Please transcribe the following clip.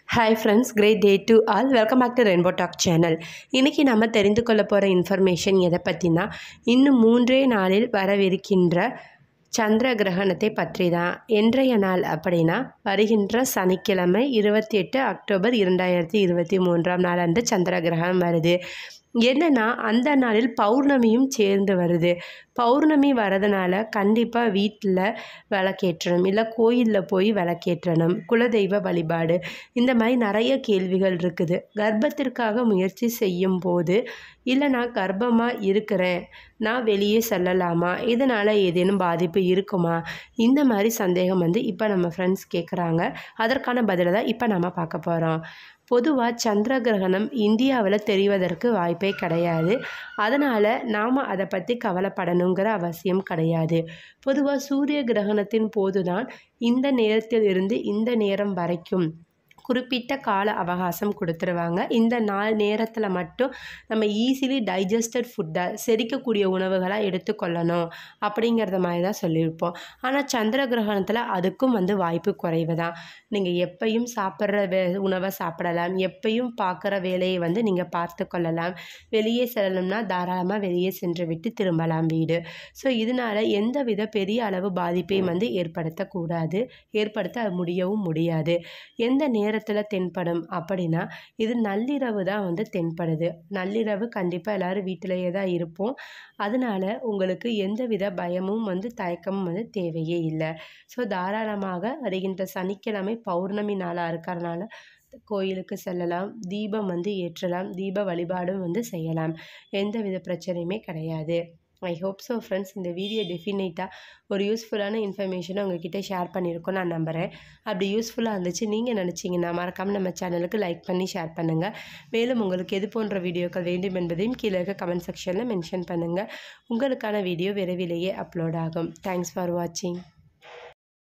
hi friends great day to all welcome back to Rainbow Talk channel இன்றைக்கி நம்ம தெரிந்து கொள்ள போகிற இன்ஃபர்மேஷன் எதை பற்றினா இன்னும் மூன்றே நாளில் வரவிருக்கின்ற சந்திர கிரகணத்தை பற்றி தான் இன்றைய நாள் அப்படின்னா வருகின்ற சனிக்கிழமை இருபத்தி எட்டு அக்டோபர் இரண்டாயிரத்தி இருபத்தி மூன்றாம் நாள் அன்று சந்திர கிரகணம் வருது என்னன்னா அந்த நாளில் பௌர்ணமியும் சேர்ந்து வருது பௌர்ணமி வரதுனால கண்டிப்பாக வீட்டில் விளக்கேற்றணும் இல்லை கோயிலில் போய் விளக்கேற்றணும் குலதெய்வ வழிபாடு இந்த மாதிரி நிறைய கேள்விகள் இருக்குது கர்ப்பத்திற்காக முயற்சி செய்யும் போது இல்லை நான் கர்ப்பமாக இருக்கிறேன் நான் வெளியே செல்லலாமா இதனால் ஏதேனும் பாதிப்பு இருக்குமா இந்த மாதிரி சந்தேகம் வந்து இப்போ நம்ம ஃப்ரெண்ட்ஸ் கேட்குறாங்க அதற்கான பதிலை தான் இப்போ நம்ம பார்க்க போகிறோம் பொதுவாக சந்திர கிரகணம் இந்தியாவில் தெரிவதற்கு வாய்ப்பே கிடையாது அதனால் நாம் அதை பற்றி கவலைப்படணுங்கிற அவசியம் கிடையாது பொதுவாக சூரிய கிரகணத்தின் போது தான் இந்த நேரத்தில் இருந்து இந்த நேரம் வரைக்கும் குறிப்பிட்ட கால அவகாசம் கொடுத்துருவாங்க இந்த நாள் நேரத்தில் மட்டும் நம்ம ஈஸிலி டைஜஸ்டட் ஃபுட்டாக செரிக்கக்கூடிய உணவுகளாக எடுத்துக்கொள்ளணும் அப்படிங்கிறத மாதிரி தான் சொல்லியிருப்போம் ஆனால் சந்திர கிரகணத்தில் அதுக்கும் வந்து வாய்ப்பு குறைவு தான் நீங்கள் எப்பையும் சாப்பிட்ற வே உணவை சாப்பிடலாம் எப்பையும் பார்க்குற வேலையை வந்து நீங்கள் பார்த்து கொள்ளலாம் வெளியே செல்லணும்னா தாராளமாக வெளியே சென்று விட்டு திரும்பலாம் வீடு ஸோ இதனால் எந்தவித பெரிய அளவு பாதிப்பையும் வந்து ஏற்படுத்தக்கூடாது ஏற்படுத்த முடியவும் முடியாது எந்த நேரத்தில் தென்படும் அப்படின்னா இது நள்ளிரவு தான் வந்து தென்படுது நள்ளிரவு கண்டிப்பாக எல்லோரும் வீட்டிலேயே தான் இருப்போம் அதனால் உங்களுக்கு எந்தவித பயமும் வந்து தயக்கமும் வந்து தேவையே இல்லை ஸோ தாராளமாக வருகின்ற சனிக்கிழமை பௌர்ணமி நாளாக இருக்கிறனால கோயிலுக்கு செல்லலாம் தீபம் வந்து ஏற்றலாம் தீப வழிபாடும் வந்து செய்யலாம் எந்தவித பிரச்சனையுமே கிடையாது ஐ ஹோப் ஸோ ஃப்ரெண்ட்ஸ் இந்த வீடியோ டெஃபினட்டாக ஒரு யூஸ்ஃபுல்லான இன்ஃபர்மேஷனை உங்ககிட்ட ஷேர் பண்ணியிருக்கோம் நான் நம்புகிறேன் அப்படி யூஸ்ஃபுல்லாக இருந்துச்சு நீங்கள் நினச்சிங்கன்னா மறக்காமல் நம்ம சேனலுக்கு லைக் பண்ணி ஷேர் பண்ணுங்கள் மேலும் உங்களுக்கு எது போன்ற வீடியோக்கள் வேண்டும் என்பதையும் கீழே இருக்க கமெண்ட் செக்ஷனில் மென்ஷன் பண்ணுங்கள் உங்களுக்கான வீடியோ விரைவிலேயே அப்லோட் ஆகும் தேங்க்ஸ் ஃபார் வாட்சிங்